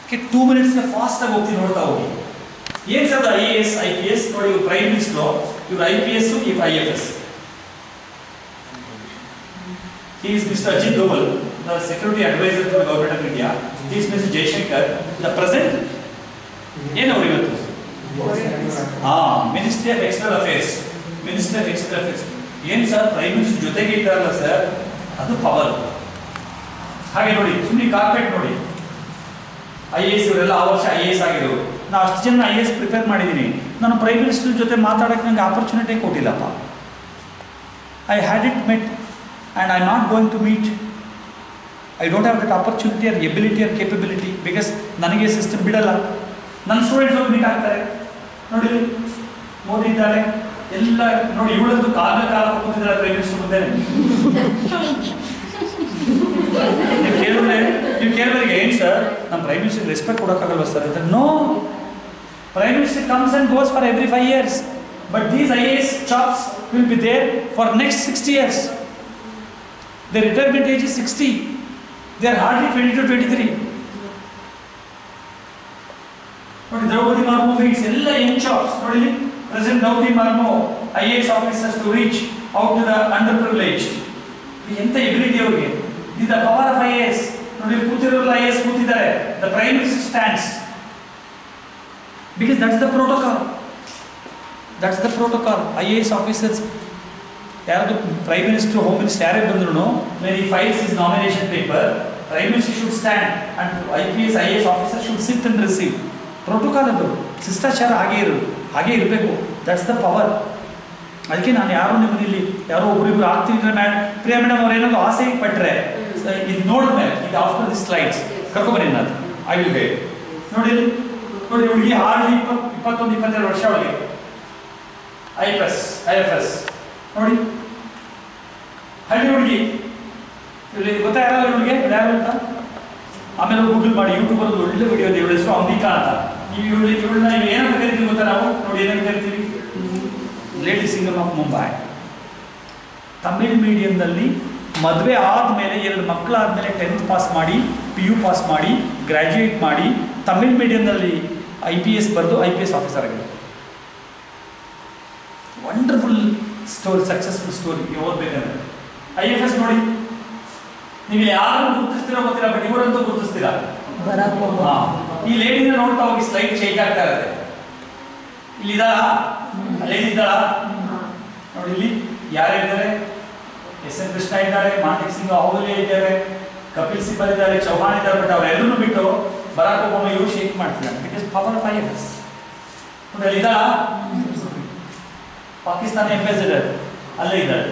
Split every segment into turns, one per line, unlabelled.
Two minutes ಫಾಸ್ಟಾಗಿ ಹೋಗ್ತೀನಿ ನೋಡ್ತಾ ಹೋಗಿ ಏನ್ sir I A S I P S ನೋಡಿ ಇವ್ರು ಪ್ರೈಮ್ ಮಿನಿಸ್ಟ್ರು ಇವ್ರು ಐ ಪಿ ಎಸ್ ಇವ್ರು I F S He is Mr. Ajit Doval, the security advisor to the government of India. He is Mr. Jaishankar, the present. ಏನು ಅವ್ರು ಇವತ್ತು ಹಾ ministry of external affairs ministry of external affairs ಏನು sir prime minister ಜೊತೆಗೆ ಇದ್ದಾರಲ್ಲ sir ಅದು power ಹಾಗೆ ನೋಡಿ ಸುಮ್ಮನೆ ಕಾರ್ಪೆಟ್ ನೋಡಿ ಐ ಎ ಎಸ್ ಇವರೆಲ್ಲ ಆ ವರ್ಷ ಐ ಎ ಎಸ್ ಆಗಿರೋರು ನಾನು ಅಷ್ಟು ಜನ ಐ ಎ ಎಸ್ ಪ್ರಿಪೇರ್ ಮಾಡಿದ್ದೀನಿ ನಾನು ಪ್ರೈಮ್ ಮಿನಿಸ್ಟರ್ ಜೊತೆ ಮಾತಾಡೋಕ್ಕೆ ನನಗೆ ಆಪರ್ಚುನಿಟಿ ಕೊಟ್ಟಿಲ್ಲಪ್ಪ I had it met and I not going to meet I don't have that opportunity or ability or capability because ನನಗೆ ಸಿಸ್ಟಮ್ ಬಿಡಲ್ಲ ನನ್ನ ಸ್ಟೂಡೆಂಟ್ಸ್ ಹೋಗಿ ಮೀಟ್ ಆಗ್ತಾರೆ ನೋಡಿ ಮೋದಿ ಇದ್ದಾರೆ ಎಲ್ಲ ನೋಡಿ ಇವಳಂತೂ ಕಾಲ ಕಾಲ ಕೂತಿದ್ದಾರೆ ಪ್ರೈಮ್ ಮಿನಿಸ್ಟರ್ ಮುಂದೆ ನೀವು ಕೇಳಿದ್ರೆ ನೀವು ಕೇಳಿದ್ರೆ ಏನು ಸರ್ ನಮ್ಮ ಪ್ರೈಮ್ ಮಿನಿಸ್ಟರ್ ರೆಸ್ಪೆಕ್ಟ್ ಕೊಡೋಕ್ಕಾಗಲ್ವ ಸರ್ ಅಂತ no prime minister comes and goes for every five years but these I A S jobs will be there for next sixty years the retirement age is sixty they are hardly twenty two twenty three ನೋಡಿ Droupadi Murmu meets ಎಲ್ಲ young jobs ನೋಡಿ president Droupadi Murmu I A S officers to reach out to the underprivileged ಎಂತ ability ಅವ್ರಿಗೆ ಇದು the power of I A S ನೋಡಿ ಇಲ್ಲಿ ಕೂತಿರೋಲ್ಲ I A S ಕೂತಿದ್ದಾರೆ the prime minister stands because that's the protocol that's the protocol I A S officers ಯಾರ್ದು prime minister home minister ಯಾರೇ ಬಂದ್ರು ವೆನ್ ಈ files is nomination paper prime minister should stand and I P S I S officer should sit and receive protocol ಅದು ಶಿಷ್ಟಾಚಾರ ಹಾಗೆ ಇರು ಹಾಗೆ ಇರಬೇಕು ದಟ್ಸ್ ದ ಪವರ್ ಅದಕ್ಕೆ ನಾನು ಯಾರು ನಿಮ್ಮಲ್ಲಿ ಯಾರೋ ಒಬ್ರಿಬ್ರು ಆಗ್ತಿದ್ರೆ ಮ್ಯಾಡ್ ಪ್ರಿಯಾ ಮೇಡಮ್ ಅವ್ರು ಏನಾದ್ರು ಆಸೆ ಪಟ್ಟರೆ ಇದು ನೋಡಿದ್ಮೇಲೆ ಇದು ಆಫ್ಟರ್ ದಿ ಸ್ಲೈಡ್ಸ್ ಕರ್ಕೊಂಬನ್ನಿ ನಾನು ಐ ವಿಲ್ ಗೈಡ್ ನೋಡಿ ಇಲ್ಲಿ. ನೋಡಿ ಹುಡುಗಿ ಹಾರ್ಡ್ಲಿ ಇಪ್ಪತ್ತು ಇಪ್ಪತ್ತೊಂದು ಇಪ್ಪತ್ತೆರಡು ವರ್ಷ ಅವಳಿಗೆ I F S I F S ನೋಡಿ ಹಳ್ಳಿ ಹುಡುಗಿ ಇಲ್ಲಿ ಗೊತ್ತಾ ಯಾರು ಇವಳಿಗೆ ಯಾರು ಅಂತ ಆಮೇಲೆ ಗೂಗಲ್ ಮಾಡಿ ಯೂಟ್ಯೂಬ್ ಅಲ್ಲಿ ಒಳ್ಳೆ ವಿಡಿಯೋ ಇದೆ ಇವಳ ಹೆಸರು ಅಂಬಿಕಾ ಅಂತ ನೀವು ಇವಳು ಇವಳನ್ನ ನೀವು ಏನಂತ ಕರಿತೀವಿ ಗೊತ್ತಾ ನಾವು ನೋಡಿ ಏನಂತ ಕರಿತೀವಿ lady singer of Mumbai Tamil ಮೀಡಿಯಂನಲ್ಲಿ ಮದುವೆ ಆದಮೇಲೆ ಎರಡು ಮಕ್ಕಳಾದಮೇಲೆ ಟೆಂತ್ ಪಾಸ್ ಮಾಡಿ ಪಿ ಯು ಪಾಸ್ ಮಾಡಿ ಗ್ರ್ಯಾಜುಯೇಟ್ ಮಾಡಿ ತಮಿಳ್ ಮೀಡಿಯಂನಲ್ಲಿ ಐ ಪಿ ಎಸ್ ಬರೆದು ಐ ಪಿ ಎಸ್ ಆಫೀಸರ್ ಆಗಿದೆ ವಂಡರ್ಫುಲ್ ಸ್ಟೋರಿ ಸಕ್ಸಸ್ಫುಲ್ ಸ್ಟೋರಿ ನೀವು ಓದ್ಬೇಕಂದ್ರೆ ಐ ಎಫ್ ಎಸ್ ನೋಡಿ ನೀವು ಯಾರು ಗುರುತಿಸ್ತೀರೋ ಗೊತ್ತಿಲ್ಲ ಬಟ್ ಇವರಂತೂ ಗುರುತಿಸ್ತೀರಾ
ಬರಾಕ್
ಹಾ. ಈ ಲೇಡಿನ ನೋಡ್ತಾ ಹೋಗಿ ಸ್ಲೈಡ್ ಚೇಂಜ್ ಆಗ್ತಾ ಇರುತ್ತೆ ಇಲ್ಲಿದಾ ಅಲ್ಲೇನಿದ್ದಾಳ ನೋಡಿ ಇಲ್ಲಿ ಯಾರಿದ್ದಾರೆ ಎಸ್ ಎನ್ ಕೃಷ್ಣ ಇದ್ದಾರೆ ಮಾಣಿಕ್ ಸಿಂಗ್ ಅಹೋಲೆ ಇದ್ದಾರೆ ಕಪಿಲ್ ಸಿಬ್ಬಲ್ ಇದ್ದಾರೆ ಚೌಹಾಣ್ ಇದ್ದಾರೆ ಬಟ್ ಅವರೆಲ್ಲರೂ ಬಿಟ್ಟು ಬರಾಕ್ ಒಬ್ಬೊಮ್ಮ ಇವ್ರು ಶೇಕ್ ಮಾಡ್ತಿದ್ದಾರೆ because power of I F S ನೋಡಿ ಅಲ್ಲಿದ್ದಾಳ ಪಾಕಿಸ್ತಾನ ಎಂಬೆಸಿಡರ್ ಅಲ್ಲೇ ಇದ್ದಾರೆ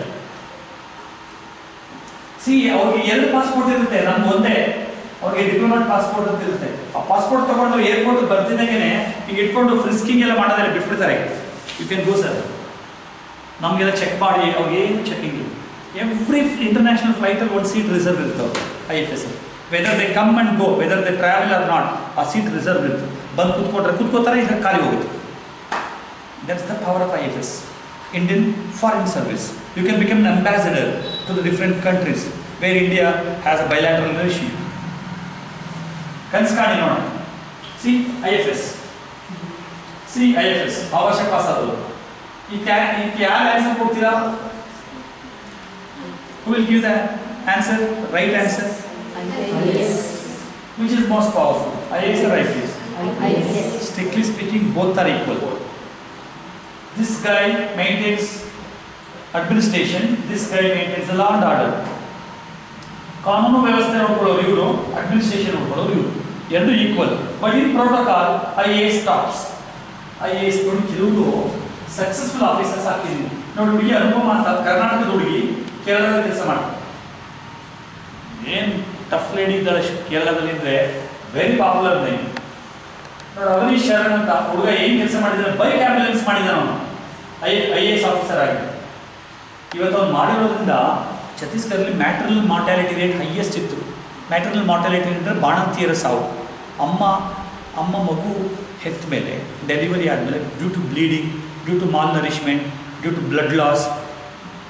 ಸಿ ಅವ್ರಿಗೆ ಎರಡು ಪಾಸ್ಪೋರ್ಟ್ ಇರುತ್ತೆ ನಮ್ದು ಒಂದೇ ಅವ್ರಿಗೆ ಡಿಪ್ಲೊಮ್ಯಾಟ್ ಪಾಸ್ಪೋರ್ಟ್ ಅಂತ ಇರುತ್ತೆ ಆ ಪಾಸ್ಪೋರ್ಟ್ ತಗೊಂಡು ಏರ್ಪೋರ್ಟ್ ಬರ್ತಿದ್ದಂಗೆ ಈಗ ಇಟ್ಕೊಂಡು ಫ್ರಿಸ್ಕಿಂಗ್ ಎಲ್ಲ ಮಾಡೋದೆಲ್ಲ ಬಿಟ್ಬಿಡ್ತಾರೆ ಯು ಕ್ಯಾನ್ ಗೋ ಸರ್ ನಮಗೆಲ್ಲ ಚೆಕ್ ಮಾಡಿ ಅವ್ರಿಗೆ ಏನು ಚೆಕಿಂಗ್ ಇಲ್ಲ ಎವ್ರಿ ಇಂಟರ್ನ್ಯಾಷನಲ್ ಫ್ಲೈಟಲ್ಲಿ ಒಂದು ಸೀಟ್ ರಿಸರ್ವ್ ಇರುತ್ತೆ I F S whether they come and go whether they travel or not ಆ ಸೀಟ್ ರಿಸರ್ವ್ ಇರುತ್ತೆ ಬಂದು ಕೂತ್ಕೊಂಡ್ರೆ ಕೂತ್ಕೋತಾರೆ ಇದ್ರೆ ಖಾಲಿ ಹೋಗುತ್ತೆ That's the power of IFS. Indian Foreign Service. You can become an ambassador to the different countries where India has a bilateral relationship. ಕನ್ಸ್ಕಾಣಿ ನೋಡೋಣ C I F S C I F S ಅವಶ್ಯ pass ಆದವು ಈ ಕ್ಯಾ ಈ ಯಾರು answer ಕೊಡ್ತೀರಾ who will give the answer right answer which is most powerful I S or I P S strictly speaking, both are equal. This guy maintains administration, this guy maintains the law and order. ಕಾನೂನು ವ್ಯವಸ್ಥೆ ನೋಡ್ಕೊಳ್ಳೋರು ಇವರು administration ನೋಡ್ಕೊಳ್ಳೋರು ಇವರು ಎರಡು equal but in protocol I A S tops I A S ನೋಡಿ ಕೆಲವರು successful officers ಹಾಕಿದ್ದೀನಿ ನೋಡಿ ಹುಡುಗಿ ಅನುಪಮ ಅಂತ ಕರ್ನಾಟಕದ ಹುಡುಗಿ ಕೇರಳದಲ್ಲಿ ಕೆಲಸ ಮಾಡ್ತಾರೆ ಏನು ಟಫ್ ಲೇಡಿ ಇದ್ದಾಳೆ ಕೇರಳದಲ್ಲಿ ಅಂದರೆ ವೆರಿ ಪಾಪ್ಯುಲರ್ ನೇಮ್ ನೋಡಿ ಅವನೀಶ್ ಶರಣ್ ಅಂತ ಹುಡುಗ ಏನ್ ಕೆಲಸ ಮಾಡಿದಾನೆ ಬೈಕ್ ಆಂಬ್ಯುಲೆನ್ಸ್ ಮಾಡಿದಾನ ಅವನು I I A S officer ಆಗಿ ಇವತ್ತು ಅವ್ನು ಮಾಡಿರೋದ್ರಿಂದ ಛತ್ತೀಸ್ಗಢಲ್ಲಿ ಮ್ಯಾಟ್ರಲ್ ಮಾರ್ಟಾಲಿಟಿ ರೇಟ್ ಹೈಯೆಸ್ಟ್ ಇತ್ತು ಮ್ಯಾಟ್ರಲ್ ಮಾರ್ಟಾಲಿಟಿ ಅಂದರೆ ಬಾಣಂತಿಯರ ಸಾವು ಅಮ್ಮ ಅಮ್ಮ ಮಗು ಹೆತ್ತ ಮೇಲೆ ಡೆಲಿವರಿ ಆದಮೇಲೆ due to bleeding due to malnourishment due to blood loss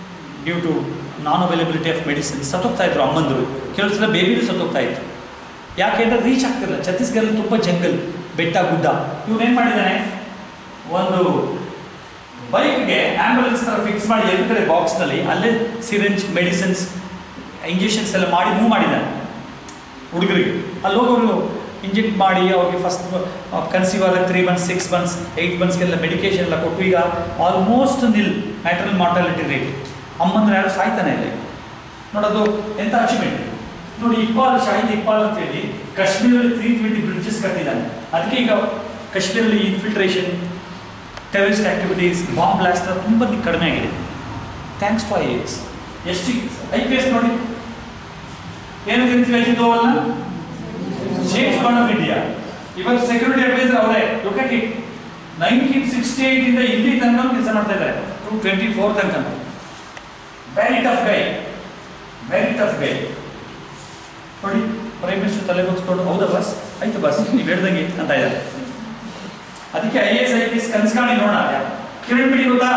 due to non availability of medicine ಸತ್ತೋಗ್ತಾ ಇದ್ರು ಅಮ್ಮಂದರು ಕೆಲವು ಸಲ ಬೇಬಿನೂ ಸತ್ತೋಗ್ತಾ ಇತ್ತು ಯಾಕೆಂದ್ರೆ ರೀಚ್ ಆಗ್ತಿರಲ್ಲ ಛತ್ತೀಸ್ಗಢಲ್ಲಿ ತುಂಬ ಜಂಗಲ್ ಬೆಟ್ಟ ಗುಡ್ಡ ಇವನೇನು ಮಾಡಿದ್ದಾನೆ ಒಂದು ಬೈಕ್ಗೆ ಆಂಬುಲೆನ್ಸ್ ಥರ ಫಿಕ್ಸ್ ಮಾಡಿ ಎರಡು ಕಡೆ ಬಾಕ್ಸ್ನಲ್ಲಿ ಅಲ್ಲೇ ಸಿರಿಂಜ್ ಮೆಡಿಸಿನ್ಸ್ ಇಂಜೆಕ್ಷನ್ಸ್ ಎಲ್ಲ ಮಾಡಿ ಮೂವ್ ಮಾಡಿದ್ದಾನೆ ಹುಡುಗರಿಗೆ ಅಲ್ಲಿ ಹೋಗೋರು ಇಂಜೆಕ್ಟ್ ಮಾಡಿ ಅವ್ರಿಗೆ ಫಸ್ಟ್ ಕನ್ಸೀವ್ ಆದ three months six months eight ಮಂತ್ಸ್ಗೆಲ್ಲ ಮೆಡಿಕೇಶನ್ ಎಲ್ಲ ಕೊಟ್ಟು ಈಗ almost nil maternal mortality rate ಅಮ್ಮಂದ್ರೆ ಯಾರು ಸಾಯ್ತಾನೆ ಇಲ್ಲ ಈಗ. ನೋಡೋದು ಎಂಥ ಅಚೀವ್ಮೆಂಟ್ ನೋಡಿ ಇಕ್ಬಾಲ್ ಶಾಹಿದ್ ಇಕ್ಬಾಲ್ ಅಂತೇಳಿ ಕಾಶ್ಮೀರಲ್ಲಿ ತ್ರೀ ಟ್ವೆಂಟಿ ಬ್ರಿಡ್ಜಸ್ ಕಟ್ಟಿದ್ದಾನೆ ಅದಕ್ಕೆ ಈಗ ಕಾಶ್ಮೀರಲ್ಲಿ infiltration terrorist activities bomb blast ತುಂಬ ಕಡಿಮೆ ಆಗಿದೆ thanks to I A S ಎಷ್ಟು ಐ ಪಿ ಎಸ್ ನೋಡಿ ಏನು ಕರಿತೀವಿ ಅಜಿತೋವಲ್ನ ಜೇಮ್ಸ್ ಬಾಂಡ್ ಆಫ್ ಇಂಡಿಯಾ ಇವತ್ತು ಸೆಕ್ಯೂರಿಟಿ ಅಡ್ವೈಸರ್ ಅವರೇ look at it nineteen sixty eight ಇಂದ ಇಲ್ಲಿ ತನಕ ಕೆಲಸ ಮಾಡ್ತಾ ಇದ್ದಾರೆ ಟು ಟ್ವೆಂಟಿ ಫೋರ್ ತನಕ very tough guy very tough guy ನೋಡಿ ಪ್ರೈಮ್ ಮಿನಿಸ್ಟರ್ ತಲೆ ಬಗ್ಸ್ಕೊಂಡು ಹೌದಾ ಬಸ್ ಆಯ್ತು ಬಸ್ ನೀವು ಹೇಳ್ದಂಗೆ ಅಂತ ಇದ್ದಾರೆ ಅದಕ್ಕೆ I S I P S ಕನ್ಸ್ಕಾಣಿ ನೋಡೋಣ ಕಿರಣ್ ಬಿಡಿ ಗೊತ್ತಾ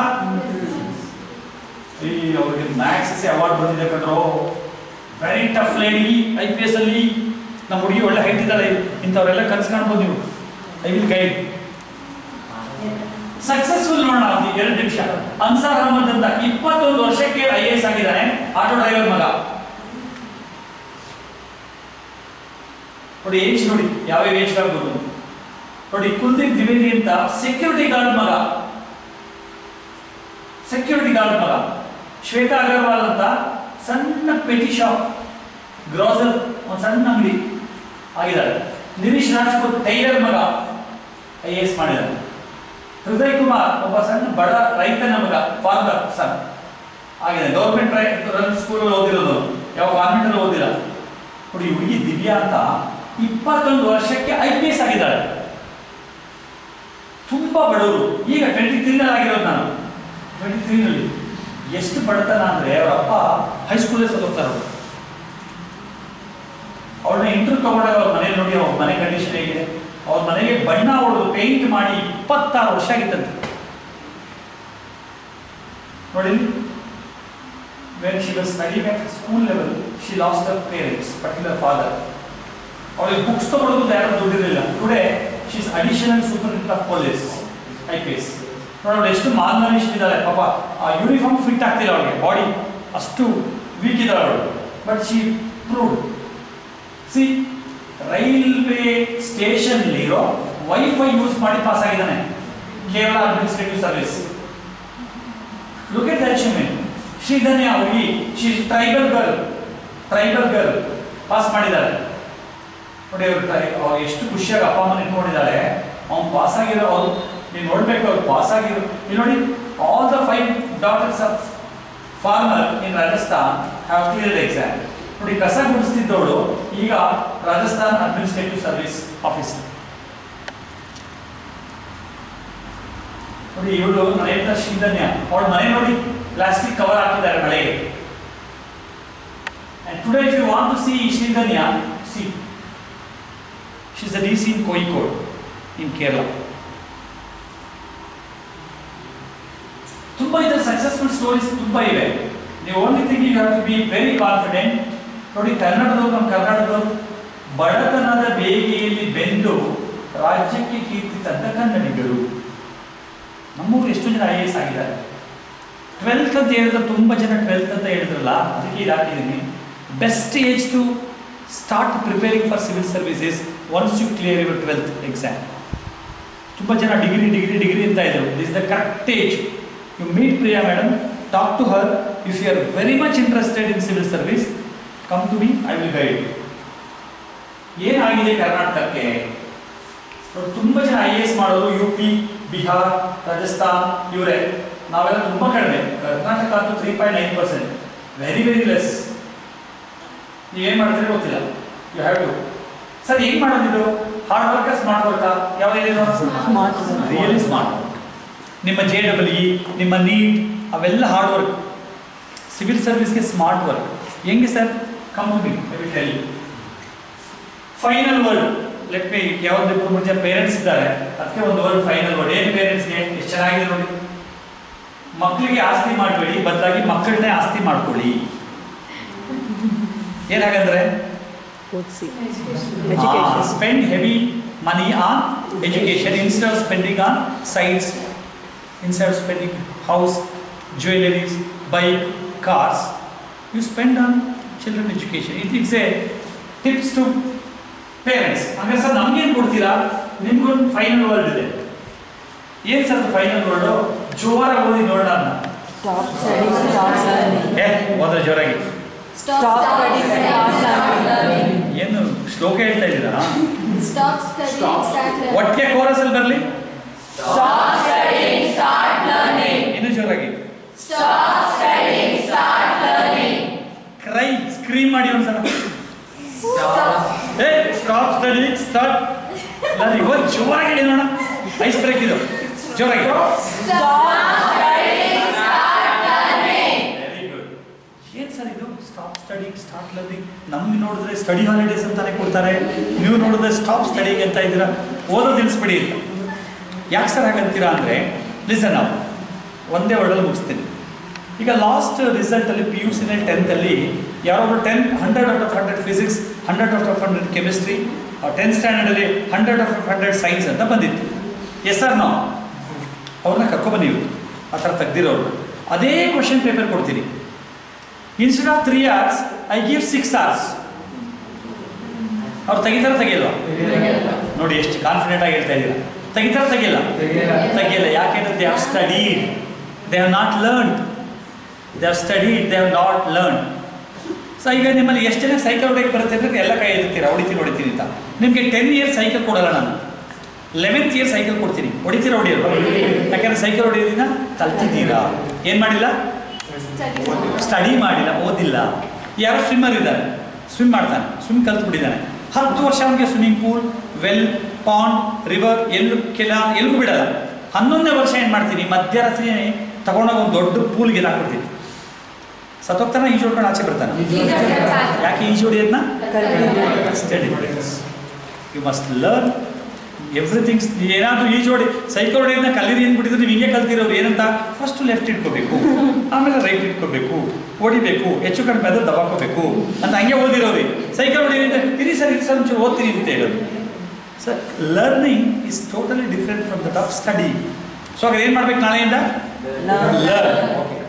ಈ ಅವ್ರಿಗೆ ಮ್ಯಾಕ್ಸ್ ಅವಾರ್ಡ್ ಬಂದಿದೆ ಕಣ್ರೋ very tough lady I P S ಅಲ್ಲಿ ನಮ್ಮ ಹುಡುಗಿ ಒಳ್ಳೆ ಹೈಟ್ ಇದ್ದಾಳೆ ಇಂಥವರೆಲ್ಲ ಕನ್ಸು ಕಾಣ್ಬೋದು ನೀವು ಐ ವಿಲ್ ಗೈಡ್ ಸಕ್ಸಸ್ಫುಲ್ ನೋಡೋಣ ಒಂದು ಎರಡು ನಿಮಿಷ ಅನ್ಸಾರ್ ಅಹಮದ್ ಅಂತ ಇಪ್ಪತ್ತೊಂದು ವರ್ಷಕ್ಕೆ ಐ ಎ ಎಸ್ ಆಗಿದ್ದಾನೆ ಆಟೋ ಡ್ರೈವರ್ ಮಗ ನೋಡಿ ಏಜ್ ನೋಡಿ ಯಾವ ಏಜ್ ಆಗ್ಬೋದು ನೋಡಿ ಕುಲ್ದೀಪ್ ದ್ವಿವೇದಿ ಅಂತ ಸೆಕ್ಯೂರಿಟಿ ಗಾರ್ಡ್ ಮಗ ಸೆಕ್ಯೂರಿಟಿ ಗಾರ್ಡ್ ಮಗ ಶ್ವೇತಾ ಅಗರ್ವಾಲ್ ಅಂತ ಸಣ್ಣ ಪೆಟಿ ಶಾಪ್ ಗ್ರೋಸರ್ ಒಂದು ಸಣ್ಣ ಅಂಗಡಿ ಆಗಿದ್ದಾರೆ ನಿರೀಶ್ ರಾಜ್ಪೂತ್ ಟೈಲರ್ ಮಗ ಐ ಎ ಎಸ್ ಮಾಡಿದ್ದಾರೆ ಹೃದಯ್ ಕುಮಾರ್ ಒಬ್ಬ ಸಣ್ಣ ಬಡ ರೈತನ ಮಗ ಫಾದರ್ ಸನ್ ಆಗಿದೆ ಗೌರ್ಮೆಂಟ್ ರನ್ ಸ್ಕೂಲಲ್ಲಿ ಓದಿರೋದು ಯಾವ ಕಾನ್ವೆಂಟಲ್ಲಿ ಓದಿಲ್ಲ ನೋಡಿ ಹುಡುಗಿ ದಿವ್ಯಾ ಅಂತ ಇಪ್ಪತ್ತೊಂದು ವರ್ಷಕ್ಕೆ ಐ ಪಿ ಎಸ್ ಆಗಿದ್ದಾಳೆ ತುಂಬಾ ಬಡವರು ಈಗ ಟ್ವೆಂಟಿ ತ್ರೀನಲ್ಲಿ ಆಗಿರೋದು ನಾನು ಟ್ವೆಂಟಿ ತ್ರೀನಲ್ಲಿ ಎಷ್ಟು ಬಡತನ ಅಂದ್ರೆ ಅವ್ರ ಅಪ್ಪ ಹೈಸ್ಕೂಲೇ ಸತ್ತೋಗ್ತಾರೆ ಅವರು ಅವಳನ್ನ ಇಂಟರ್ವ್ಯೂ ತಗೊಂಡಾಗ ಅವ್ರ ಮನೆ ನೋಡಿ ಅವ್ರ ಮನೆ ಕಂಡೀಷನ್ ಹೇಗಿದೆ ಅವ್ರ ಮನೆಗೆ ಬಣ್ಣ ಹೊಡೆದು ಪೇಂಟ್ ಮಾಡಿ ಇಪ್ಪತ್ತಾರು ವರ್ಷ ಆಗಿತ್ತಂತೆ ನೋಡಿ when she was studying at school level she lost their parents particular father ಅವಳಿಗೆ ಬುಕ್ಸ್ ತಗೊಳ್ಳೋದು ಯಾರು ದುಡ್ಡಿರಲಿಲ್ಲ today she's additional super of police I P S ನೋಡಿ ಅವಳು ಎಷ್ಟು ಮಾಲ್ನರಿಷ್ ಇದ್ದಾಳೆ ಪಾಪ ಆ ಯೂನಿಫಾರ್ಮ್ ಫಿಟ್ ಆಗ್ತಿಲ್ಲ ಅವಳಿಗೆ ಬಾಡಿ ಅಷ್ಟು ವೀಕ್ ಇದ್ದಾಳೆ ಅವಳು but she proved see railway station ಇರೋ ವೈಫೈ ಯೂಸ್ ಮಾಡಿ ಪಾಸ್ ಆಗಿದ್ದಾನೆ ಕೇವಲ administrative service look at the achievement Sridhanya ಹುಡುಗಿ she tribal girl tribal girl pass ಮಾಡಿದ್ದಾಳೆ ನೋಡಿ ಅವ್ರು ಟ್ರೈ- ಅವ್ರು ಎಷ್ಟು ಖುಷಿಯಾಗಿ ಅಪ್ಪ ಅಮ್ಮನ ಇಟ್ಕೊಂಡಿದ್ದಾಳೆ ಅವ್ನು ಪಾಸ್ ಆಗಿರೋ ಅವ್ರು ನೀವು ನೋಡ್ಬೇಕು ಅವ್ರು ಪಾಸ್ ಆಗಿರೋ ನೀವು ನೋಡಿ all the five daughters of farmer in Rajasthan have clear exam ನೋಡಿ ಕಸ ಗುಡಿಸ್ತಿದ್ದವಳು ಈಗ ರಾಜಸ್ಥಾನ್ ಅಡ್ಮಿನಿಸ್ಟ್ರೇಟಿವ್ ಸರ್ವಿಸ್ ಆಫೀಸರ್ ನೋಡಿ ಇವಳು ನರೇಂದ್ರ ಶ್ರೀಧನ್ಯ ಅವಳ ಮನೆ ನೋಡಿ ಪ್ಲಾಸ್ಟಿಕ್ ಕವರ್ ಹಾಕಿದ್ದಾರೆ ಮಳೆಗೆ And today if you want to see Sridhanya, see, she's a DC in Kozhikode in Kerala. ತುಂಬ ಇದರ ಸಕ್ಸಸ್ಫುಲ್ ಸ್ಟೋರೀಸ್ ತುಂಬ ಇವೆ ನೀವು only thing you have to be very confident ನೋಡಿ ಕನ್ನಡದವರು ನಮ್ಮ ಕರ್ನಾಟಕದವರು ಬಡತನದ ಬೇಗೆಯಲ್ಲಿ ಬೆಂದು ರಾಜ್ಯಕ್ಕೆ ಕೀರ್ತಿ ತಂದ ಕನ್ನಡಿಗರು ನಮ್ಮೂರು ಎಷ್ಟು ಜನ ಐ ಎಸ್ ಆಗಿದ್ದಾರೆ ಟ್ವೆಲ್ತ್ ಅಂತ ಹೇಳಿದ್ರೆ ತುಂಬ ಜನ ಟ್ವೆಲ್ತ್ ಅಂತ ಹೇಳಿದ್ರಲ್ಲ ಅದಕ್ಕೆ ಇದು ಹಾಕಿದ್ದೀನಿ best age to start preparing for civil services once you clear your twelfth exam ತುಂಬ ಜನ ಡಿಗ್ರಿ ಡಿಗ್ರಿ ಡಿಗ್ರಿ ಅಂತ ಇದ್ರು this the correct age you meet Priya madam talk to her if you are very much interested in civil service come to me I will guide ಏನಾಗಿದೆ ಕರ್ನಾಟಕಕ್ಕೆ ನೋಡಿ, ತುಂಬ ಜನ I A S ಮಾಡೋರು U P Bihar Rajasthan ಇವರೇ ನಾವೆಲ್ಲ ತುಂಬ ಕಡಿಮೆ ಕರ್ನಾಟಕ ಅಂತೂ three point nine percent very very less ನೀವೇನು ಮಾಡ್ತೀರಿ ಗೊತ್ತಿಲ್ಲ ಯು ಹ್ಯಾವ್ ಟು ಸರ್ ಹೆಂಗ್ ಮಾಡೋದಿದು ಹಾರ್ಡ್ ವರ್ಕ ಸ್ಮಾರ್ಟ್ ವರ್ಕಾ ಯಾವುದಿದೆ
Smart work.
Really smart work ನಿಮ್ಮ ಜೆ ಡಬಲ್ ಇ ನಿಮ್ಮ ನೀಟ್ ಅವೆಲ್ಲ ಹಾರ್ಡ್ ವರ್ಕ್ ಸಿವಿಲ್ ಸರ್ವಿಸ್ಗೆ ಸ್ಮಾರ್ಟ್ ವರ್ಕ್ ಹೆಂಗೆ sir come to me I will tell you final word let me ಯಾವ್ದು ಮುಂಚೆ ಪೇರೆಂಟ್ಸ್ ಇದ್ದಾರೆ ಅದಕ್ಕೆ ಒಂದು ವರ್ಡ್ ಫೈನಲ್ ವರ್ಡ್ ಏನು ಪೇರೆಂಟ್ಸ್ಗೆ ಎಷ್ಟು ಚೆನ್ನಾಗಿದೆ ನೋಡಿ ಮಕ್ಕಳಿಗೆ ಆಸ್ತಿ ಮಾಡಬೇಡಿ ಬದಲಾಗಿ ಮಕ್ಕಳನ್ನೇ ಆಸ್ತಿ ಮಾಡ್ಕೊಳ್ಳಿ ಏನಾಗಂದ್ರೆ
ಓದಿಸಿ
Ah,
education
spend heavy money on education instead of spending on sites, instead of spending house, jewelries, bike, cars, you spend on children education. It is a tips to parents. ಹಂಗಾರೆ ಸರ್ ನಮ್ಗೇನು ಕೊಡ್ತೀರಾ ನಿಮ್ಗೊಂದು final word ಇದೆ ಏನ್ sir final word ಜೋರಾಗಿ ಓದಿ ನೋಡೋಣ ಅದನ್ನ.
ಸ್ಟಾಪ್ ಸ್ಟಡಿ ಸ್ಟಾಪ್ ಲರ್ನಿಂಗ್
ಏ ಓದ್ರೆ ಜೋರಾಗಿ
ಸ್ಟಾಪ್ ಸ್ಟಡಿ ಸ್ಟಾಪ್ ಲರ್ನಿಂಗ್
ಏನು ಶ್ಲೋಕ ಹೇಳ್ತಾ ಇದ್ದೀರಾ
Stop studying, start learning.
ಒಟ್ಟಿಗೆ ಕೋರಸ್ ಅಲ್ಲಿ ಬರಲಿ
ಸ್ಟಾಪ್ ಸ್ಟಡಿ ಸ್ಟಾರ್ಟ್ ಲರ್ನಿಂಗ್
ಇನ್ನು ಜೋರಾಗಿ
stop study start learning
cry scream ಮಾಡಿ ಒಂದ್ಸಲ ಏ ಸ್ಟಾಪ್ ಸ್ಟಡಿ ಸ್ಟಾರ್ಟ್ ಲರ್ನಿಂಗ್ ಹೋಗಿ ಜೋರಾಗಿ ಹೇಳಿ ನೋಡೋಣ ಐಸ್ ಬ್ರೇಕ್ ಇದು ಜೋರಾಗಿ ವೆರಿ ಗುಡ್ ಏನು ಸರ್ ಇದು ಸ್ಟಾಪ್ ಸ್ಟಡಿ ಸ್ಟಾರ್ಟ್ ಲರ್ನಿಂಗ್ ನಮ್ಗೆ ನೋಡಿದ್ರೆ ಸ್ಟಡಿ ಹಾಲಿಡೇಸ್ ಅಂತಾನೆ ಕೊಡ್ತಾರೆ ನೀವು ನೋಡಿದ್ರೆ ಸ್ಟಾಪ್ ಸ್ಟಡಿಂಗ್ ಅಂತ ಇದ್ದೀರಾ ಓದೋದು ನಿಲ್ಲಿಸ್ಬಿಡಿ ಅಂತ ಯಾಕೆ ಸರ್ ಹಾಗಂತೀರಾ ಅಂದರೆ ಲಿಸನ್ ನಾವು ಒಂದೇ ವರ್ಡಲ್ಲಿ ಮುಗಿಸ್ತೀನಿ ಈಗ ಲಾಸ್ಟ್ ರಿಸಲ್ಟಲ್ಲಿ ಪಿ ಯು ಸಿನಲ್ಲಿ ಟೆಂತಲ್ಲಿ ಯಾರೊಬ್ರು ten hundred out of hundred physics hundred out of hundred chemistry tenth ಸ್ಟ್ಯಾಂಡರ್ಡಲ್ಲಿ hundred out of hundred science ಅಂತ ಬಂದಿತ್ತು ಎಸ್ ಸರ್ ನಾವು ಅವ್ರನ್ನ ಕರ್ಕೊಬನ್ನಿ ಇವತ್ತು ಆ ಥರ ತೆಗ್ದಿರೋರು ಅದೇ ಕ್ವಶನ್ ಪೇಪರ್ ಕೊಡ್ತೀನಿ instead of three hours I give six hours ಅವ್ರು ತೆಗಿತಾರ ತೆಗಿಲ್ವಾ ನೋಡಿ ಎಷ್ಟು ಕಾನ್ಫಿಡೆಂಟ್ ಆಗಿ ಹೇಳ್ತಾ ಇದ್ದೀರಾ ತೆಗಿತಾರ ತೆಗಿಲ್ಲ ತೆಗಿಲ್ಲ ಯಾಕೆಂದ್ರೆ they have studied they have not learn they have studied they have not learn so ಈಗ ನಿಮ್ಮಲ್ಲಿ ಎಷ್ಟು ಜನ ಸೈಕಲ್ ಹೊಡೆಯಕ್ಕೆ ಬರುತ್ತೆ ಅಂದರೆ ಎಲ್ಲ ಕೈ ಎತ್ತೀರಾ ಹೊಡಿತೀನಿ ಹೊಡಿತೀನಿ ಅಂತ ನಿಮಗೆ ಟೆನ್ ಇಯರ್ಸ್ ಸೈಕಲ್ ಕೊಡಲ್ಲ ನಾನು ಲೆವೆಂತ್ ಇಯರ್ ಸೈಕಲ್ ಕೊಡ್ತೀನಿ ಹೊಡಿತೀರಾ ಹೊಡಿಯಲ್ವ ಯಾಕಂದ್ರೆ ಸೈಕಲ್ ಹೊಡಿಯೋದಿನ ಕಲ್ತಿದ್ದೀರಾ ಏನು ಮಾಡಿಲ್ಲ
Study.
ಸ್ಟಡಿ ಮಾಡಿಲ್ಲ ಓದಿಲ್ಲ ಯಾರೋ ಸ್ವಿಮ್ಮರ್ ಇದ್ದಾನೆ ಸ್ವಿಮ್ ಮಾಡ್ತಾನೆ ಸ್ವಿಮ್ ಕಲ್ತ್ಬಿಟ್ಟಿದ್ದಾನೆ ಹತ್ತು ವರ್ಷ ಅವನಿಗೆ swimming pool well pond river ಎಲ್ಲೂ ಕೆಲ ಎಲ್ಲೂ ಬಿಡಲ್ಲ ಹನ್ನೊಂದನೇ ವರ್ಷ ಏನು ಮಾಡ್ತೀನಿ ಮಧ್ಯರಾತ್ರಿ ತಗೊಂಡೋಗಿ ಒಂದು ದೊಡ್ಡ ಪೂಲ್ಗೆ ಹಾಕ್ಬಿಡ್ತೀನಿ ಸತ್ತೋಗ್ತಾನೆ ಈಜು ಹೊಡ್ಕೊಂಡು ಆಚೆ ಬರ್ತಾನೆ ಯಾಕೆ ಈಜು ಹೊಡಿಯೋದನ್ನ study you must learn everythings ಏನಾದರೂ ಈಜು ಹೊಡಿ ಸೈಕಲ್ ಹೊಡೆಯೋದನ್ನ ಕಲೀರಿ ಅಂದ್ಬಿಟ್ಟಿದ್ರೆ ನೀವು ಹಿಂಗೆ ಕಲ್ತಿರೋರು ಏನಂತ ಫಸ್ಟ್ ಲೆಫ್ಟ್ ಇಟ್ಕೋಬೇಕು ಆಮೇಲೆ ರೈಟ್ ಇಟ್ಕೋಬೇಕು ಹೊಡಿಬೇಕು ಹೆಚ್ಚು ಕಡಿಮೆ ಆದ್ರೆ ದಬಾಕೋಬೇಕು ಅಂತ ಹಂಗೆ ಓದಿರೋರಿ ಸೈಕಲ್ ಹೊಡಿಯೋದ್ರಿಂದ ಇರಿ ಸರ್ ಇರಿ ಸರ್ ಒಂಚೂರು ಓದ್ತೀನಿ ಅಂತ ಹೇಳೋದು sir learning is totally different from that of study so ಹಾಗಾದ್ರೆ ಏನು ಮಾಡ್ಬೇಕು ನಾಳೆಯಿಂದ
Learn.
Learn okay